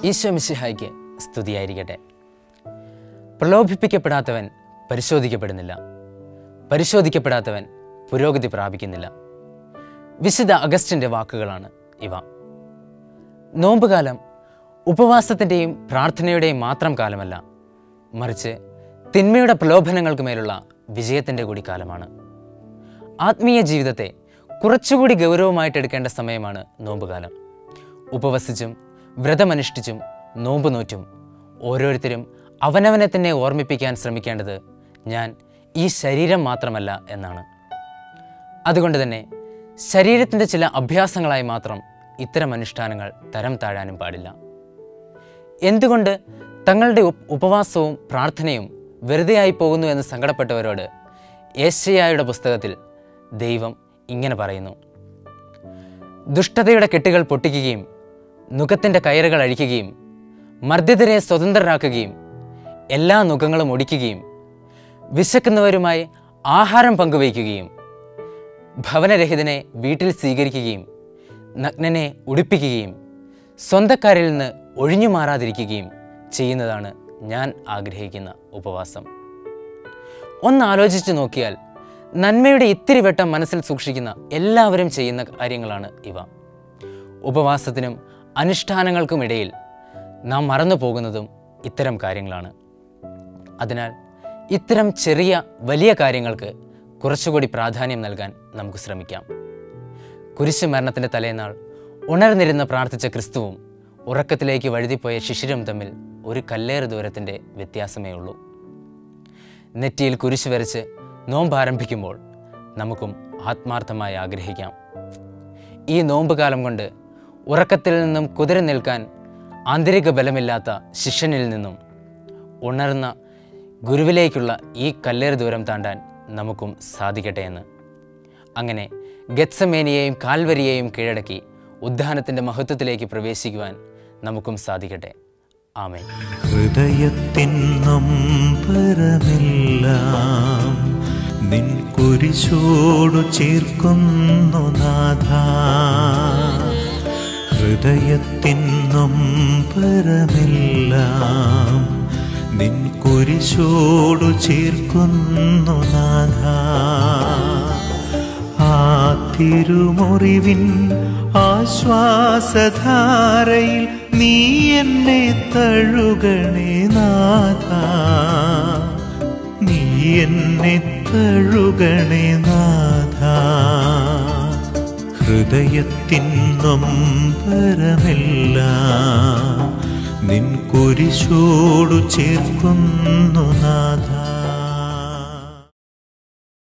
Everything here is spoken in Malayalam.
ഈശോ മിശിഹായ്ക്ക് സ്തുതിയായിരിക്കട്ടെ പ്രലോഭിപ്പിക്കപ്പെടാത്തവൻ പരിശോധിക്കപ്പെടുന്നില്ല പരിശോധിക്കപ്പെടാത്തവൻ പുരോഗതി പ്രാപിക്കുന്നില്ല വിശുദ്ധ അഗസ്റ്റിൻ്റെ വാക്കുകളാണ് ഇവ നോമ്പുകാലം ഉപവാസത്തിൻ്റെയും പ്രാർത്ഥനയുടെയും മാത്രം കാലമല്ല മറിച്ച് തിന്മയുടെ പ്രലോഭനങ്ങൾക്ക് മേലുള്ള വിജയത്തിൻ്റെ കൂടി കാലമാണ് ആത്മീയ ജീവിതത്തെ കുറച്ചുകൂടി ഗൗരവമായിട്ട് എടുക്കേണ്ട സമയമാണ് നോമ്പുകാലം ഉപവസിച്ചും വ്രതമനുഷ്ഠിച്ചും നോമ്പ് നോറ്റും ഓരോരുത്തരും അവനവനെ തന്നെ ഓർമ്മിപ്പിക്കാൻ ശ്രമിക്കേണ്ടത് ഞാൻ ഈ ശരീരം മാത്രമല്ല എന്നാണ് അതുകൊണ്ട് തന്നെ ശരീരത്തിൻ്റെ ചില അഭ്യാസങ്ങളായി മാത്രം ഇത്തരം അനുഷ്ഠാനങ്ങൾ തരം താഴാനും പാടില്ല എന്തുകൊണ്ട് തങ്ങളുടെ ഉപ- ഉപവാസവും പ്രാർത്ഥനയും വെറുതെയായി പോകുന്നു എന്ന് സങ്കടപ്പെട്ടവരോട് ഏഷ്യയായുടെ പുസ്തകത്തിൽ ദൈവം ഇങ്ങനെ പറയുന്നു ദുഷ്ടതയുടെ കെട്ടുകൾ പൊട്ടിക്കുകയും നുഖത്തിൻ്റെ കയറുകൾ അഴിക്കുകയും മർദ്ദിതരെ സ്വതന്ത്രരാക്കുകയും എല്ലാ നുഖങ്ങളും ഒടിക്കുകയും വിശക്കുന്നവരുമായി ആഹാരം പങ്കുവയ്ക്കുകയും ഭവനരഹിതനെ വീട്ടിൽ സ്വീകരിക്കുകയും നഗ്നനെ ഉടുപ്പിക്കുകയും സ്വന്തക്കാരിൽ നിന്ന് ഒഴിഞ്ഞു മാറാതിരിക്കുകയും ചെയ്യുന്നതാണ് ഞാൻ ആഗ്രഹിക്കുന്ന ഉപവാസം ഒന്ന് ആലോചിച്ച് നോക്കിയാൽ നന്മയുടെ ഇത്തിരി വെട്ടം മനസ്സിൽ സൂക്ഷിക്കുന്ന എല്ലാവരും ചെയ്യുന്ന കാര്യങ്ങളാണ് ഇവ ഉപവാസത്തിനും അനുഷ്ഠാനങ്ങൾക്കുമിടയിൽ നാം മറന്നു പോകുന്നതും ഇത്തരം കാര്യങ്ങളാണ് അതിനാൽ ഇത്തരം ചെറിയ വലിയ കാര്യങ്ങൾക്ക് കുറച്ചുകൂടി പ്രാധാന്യം നൽകാൻ നമുക്ക് ശ്രമിക്കാം കുരിശു മരണത്തിൻ്റെ തലേനാൾ ഉണർന്നിരുന്ന് പ്രാർത്ഥിച്ച ക്രിസ്തുവും ഉറക്കത്തിലേക്ക് വഴുതിപ്പോയ ശിശിരം തമ്മിൽ ഒരു കല്ലേറ് ദൂരത്തിൻ്റെ വ്യത്യാസമേ ഉള്ളൂ നെറ്റിയിൽ കുരിശ് വരച്ച് നോമ്പ് ആരംഭിക്കുമ്പോൾ നമുക്കും ആത്മാർത്ഥമായി ആഗ്രഹിക്കാം ഈ നോമ്പ് കാലം കൊണ്ട് ഉറക്കത്തിൽ നിന്നും കുതിര നിൽക്കാൻ ആന്തരിക ബലമില്ലാത്ത ശിഷ്യനിൽ നിന്നും ഉണർന്ന ഗുരുവിലേക്കുള്ള ഈ കല്ലേറ് ദൂരം താണ്ടാൻ നമുക്കും സാധിക്കട്ടെ എന്ന് അങ്ങനെ ഗത്സമേനിയെയും കാൽവരിയെയും കീഴടക്കി ഉദ്ധാനത്തിൻ്റെ മഹത്വത്തിലേക്ക് പ്രവേശിക്കുവാൻ നമുക്കും സാധിക്കട്ടെ ആമേൻ ഹൃദയത്തിൻ നൊമ്പരമെല്ലാം നിൻ കുരിശോടു ചേർക്കുന്നു നാഥ ഹൃദയത്തിൻ നൊമ്പരമെല്ലാം നിൻ കുരിശോടു ചേർക്കുന്നു നാഥ ആ തിരുമുറിവിൻ ആശ്വാസധാരയിൽ നീ എന്നെ തഴുകണേ നാഥ നീ എന്നെ തഴുകണേ നാഥ ഹൃദയത്തിൻ നൊമ്പരമെല്ലാം നിൻ കുരിശോടു ചേർക്കുന്നു നാഥ